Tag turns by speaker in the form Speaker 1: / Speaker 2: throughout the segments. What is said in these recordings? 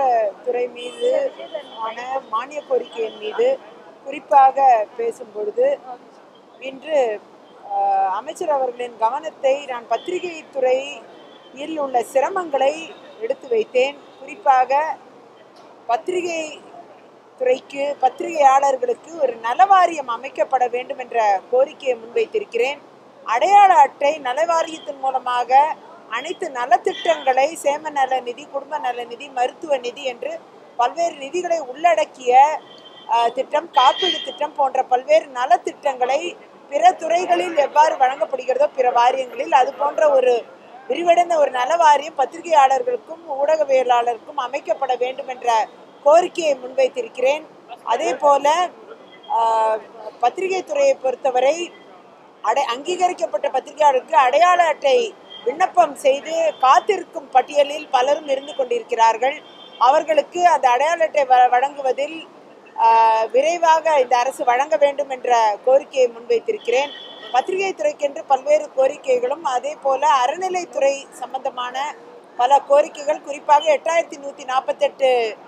Speaker 1: துறை மீது ஆன மானிய கோரிக்கையின் மீது குறிப்பாக பேசும் பொழுது இன்று அஹ், அமைச்சர் அவர்களின் கவனத்தை நான் பத்திரிகை துறையில் உள்ள சிரமங்களை எடுத்து வைத்தேன் குறிப்பாக பத்திரிகை துறைக்கு பத்திரிகையாளர்களுக்கு ஒரு நலவாரியம் அமைக்கப்பட வேண்டும் என்ற கோரிக்கையை முன்வைத்திருக்கிறேன் அடையாள அட்டை நலவாரியத்தின் மூலமாக அனைத்து நலத்திட்டங்களை சேம நல நிதி குடும்ப நல நிதி மருத்துவ நிதி என்று பல்வேறு நிதிகளை உள்ளடக்கிய அஹ், திட்டம் காப்பீடு திட்டம் போன்ற பல்வேறு நலத்திட்டங்களை பிற துறைகளில் எவ்வாறு வழங்கப்படுகிறதோ பிற வாரியங்களில் அது போன்ற ஒரு விரிவடைந்த ஒரு நல வாரியம் பத்திரிகையாளர்களுக்கும் ஊடகவியலாளருக்கும் அமைக்கப்பட வேண்டும் என்ற கோரிக்கையை முன்வைத்திருக்கிறேன் அதே போல ஆஹ், பத்திரிகை துறையை பொறுத்தவரை அடை அங்கீகரிக்கப்பட்ட பத்திரிகையாளருக்கு அடையாள அட்டை விண்ணப்பம் செய்து காத்திருக்கும் பட்டியலில் பலரும் இருந்து கொண்டிருக்கிறார்கள் அவர்களுக்கு அந்த அடையாள அட்டை வ- வழங்குவதில் ஆஹ், விரைவாக இந்த அரசு வழங்க வேண்டும் என்ற கோரிக்கையை முன்வைத்திருக்கிறேன் பத்திரிகை துறைக்கென்று பல்வேறு கோரிக்கைகளும் அதே போல அறநிலைத்துறை சம்பந்தமான பல கோரிக்கைகள் குறிப்பாக எட்டாயிரத்தி நூற்றி நாற்பத்தெட்டு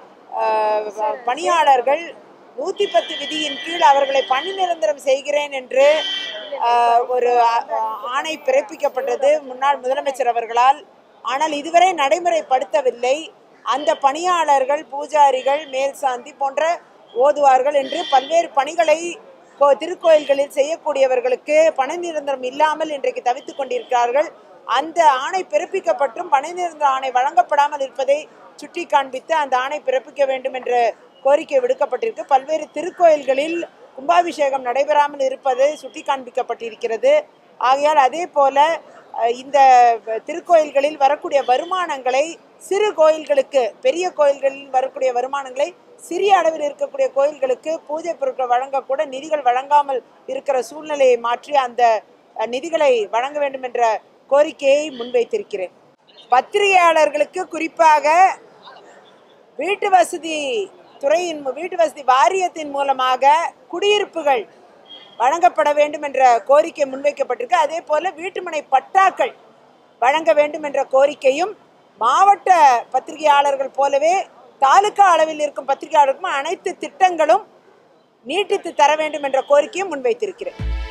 Speaker 1: பணியாளர்கள் நூற்றி பத்து விதியின் கீழ் அவர்களை பணி நிரந்தரம் செய்கிறேன் என்று ஆஹ், ஒரு ஆ- ஆணை பிறப்பிக்கப்பட்டது முன்னாள் முதலமைச்சர் அவர்களால் ஆனால் இதுவரை நடைமுறைப்படுத்தவில்லை அந்த பணியாளர்கள் பூஜாரிகள் மேல் சாந்தி போன்ற ஓதுவார்கள் என்று பல்வேறு பணிகளை கோ- திருக்கோயில்களில் செய்யக்கூடியவர்களுக்கு பணி நிரந்தரம் இல்லாமல் இன்றைக்கு தவித்துக் கொண்டிருக்கிறார்கள் அந்த ஆணை பிறப்பிக்கப்பட்டும் பணி நிரந்தர ஆணை வழங்கப்படாமல் இருப்பதை சுட்டி காண்பித்து அந்த ஆணை பிறப்பிக்க வேண்டும் என்ற கோரிக்கை விடுக்கப்பட்டிருக்கு பல்வேறு திருக்கோயில்களில் கும்பாபிஷேகம் நடைபெறாமல் இருப்பது சுட்டி காண்பிக்கப்பட்டிருக்கிறது ஆகையால் அதே போல அஹ், இந்த திருக்கோயில்களில் வரக்கூடிய வருமானங்களை சிறு கோயில்களுக்கு பெரிய கோயில்களில் வரக்கூடிய வருமானங்களை சிறிய அளவில் இருக்கக்கூடிய கோயில்களுக்கு பூஜை பொருட்கள் வழங்கக்கூட நிதிகள் வழங்காமல் இருக்கிற சூழ்நிலையை மாற்றி அந்த அஹ், நிதிகளை வழங்க வேண்டும் என்ற கோரிக்கையை முன்வைத்திருக்கிறேன் பத்திரிகையாளர்களுக்கு குறிப்பாக வீட்டு வசதி துறையின் மூ- வீட்டு வசதி வாரியத்தின் மூலமாக குடியிருப்புகள் வழங்கப்பட வேண்டும் என்ற கோரிக்கை முன்வைக்கப்பட்டிருக்கு அதே போல வீட்டுமனை பட்டாக்கள் வழங்க வேண்டும் என்ற கோரிக்கையும் மாவட்ட பத்திரிகையாளர்கள் போலவே தாலுகா அளவில் இருக்கும் பத்திரிகையாளருக்கும் அனைத்து திட்டங்களும் நீட்டித்து தர வேண்டும் என்ற கோரிக்கையும் முன்வைத்திருக்கிறேன்